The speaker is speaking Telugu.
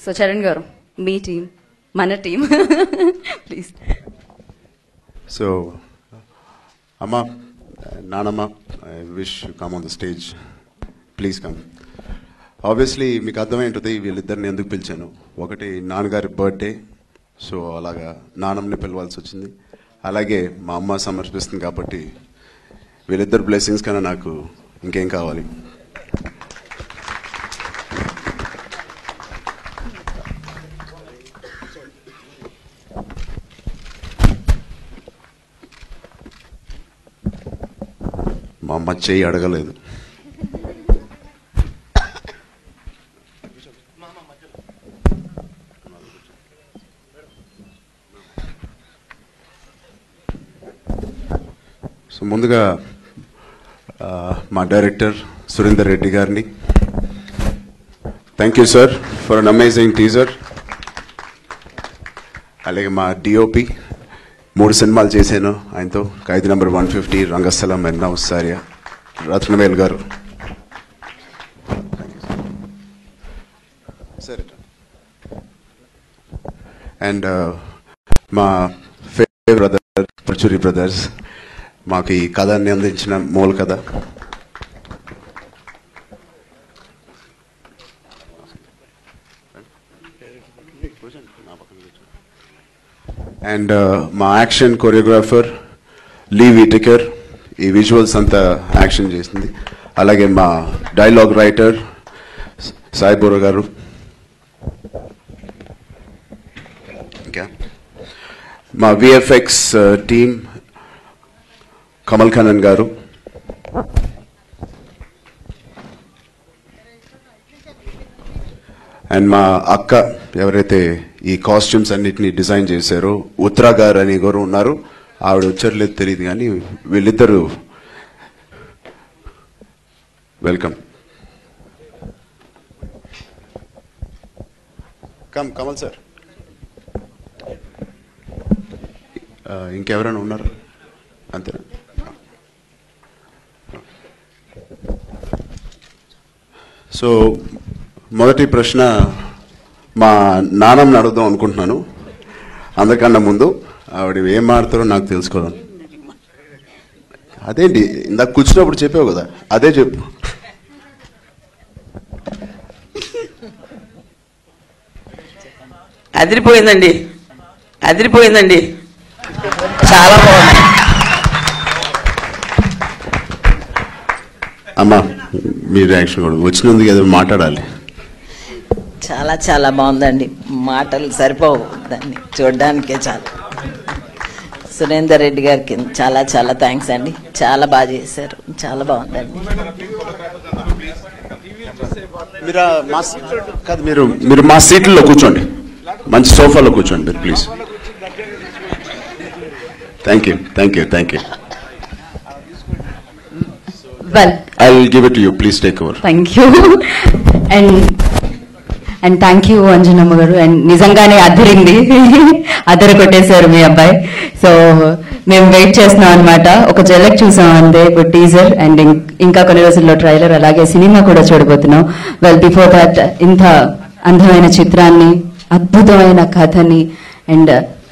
సో చరణ్ గారు మీ టీం మన టీం ప్లీజ్ సో అమ్మ నానమ్మ I wish you come on the stage please come obviously మీకు అర్థమైంటుంది వీళ్ళిద్దరిని ఎందుకు పిలిచాను ఒకటి నాన్నగారి బర్త్డే సో అలాగా నానమ్మని పిలవాల్సి వచ్చింది అలాగే మా అమ్మ సమర్పిస్తుంది కాబట్టి వీళ్ళిద్దరు బ్లెస్సింగ్స్ కన్నా నాకు ఇంకేం కావాలి మా అమ్మ చెయ్యి అడగలేదు సో ముందుగా ఆ, మా డైరెక్టర్ సురేందర్ రెడ్డి గారిని thank you sir for an amazing teaser అలాగే మా డిఓపి మూడు సినిమాలు చేశాను ఆయనతో Khaidi number one fifty Rangasthalam ఎన్నో సార్య రత్నవేల్ గారు సరే అండ్ మా ఫేవరెట్ బ్రదర్ పర్చూరి బ్రదర్స్ మాకు ఈ కథని అందించిన మూల కథ అండ్ మా యాక్షన్ కొరియోగ్రాఫర్ లీ విటికర్ ఈ విజువల్స్ అంతా యాక్షన్ చేసింది అలాగే మా డైలాగ్ రైటర్ సాయిబోర గారు ఇంకా మా విఎఫ్ఎక్స్ టీమ్ కమల్ ఖనన్ గారు అండ్ మా అక్క ఎవరైతే ఈ కాస్ట్యూమ్స్ అన్నిటిని డిజైన్ చేశారో ఉత్తరా గారు అని గారు ఉన్నారు ఆవిడ వచ్చారు లేదు తెలియదు కానీ వీళ్ళిద్దరూ వెల్కమ్ కమ్ కమల్ సార్ ఇంకెవరైనా ఉన్నారు అంతేనా సో మొదటి ప్రశ్న మా నాన్నమ్మని అడుగుదాం అనుకుంటున్నాను అందరికన్నా ముందు ఆవిడ ఏం మాడతారో నాకు తెలుసుకోవాలి అదేంటి ఇందాక కూర్చున్నప్పుడు చెప్పావు కదా అదే చెప్పు అదిరిపోయిందండి అదిరిపోయిందండి చాలా బాగుంది అమ్మా మీ రియాక్షన్ కూడా వచ్చినందుకు ఏదో మాట్లాడాలి చాలా చాలా బాగుందండి మాటలు సరిపోవు దాన్ని చూడడానికే చాలు సురేందర్ రెడ్డి గారికి చాలా చాలా థ్యాంక్స్ అండి చాలా బాగా చేశారు చాలా బాగుందండి మీరు ఆ మా సీ- కాదు మీరు మీరు మా సీట్లలో కూర్చోండి మంచి సోఫాలో కూర్చోండి మీరు please thank you thank you thank you well I will give it you please take over thank you and and thank you Anjanamma garu and నిజంగానే అదిరింది అదర కొట్టేశారు మీ అబ్బాయి సో మేము వెయిట్ చేస్తున్నాం అనమాట ఒక జలక్ చూసాం అంతే ఇప్పుడు టీజర్ అండ్ ఇంకా కొన్ని రోజుల్లో ట్రైలర్ అలాగే సినిమా కూడా చూడబోతున్నాం వెల్ బిఫోర్ దట్ ఇంత అందమైన చిత్రాన్ని అద్భుతమైన కథని అండ్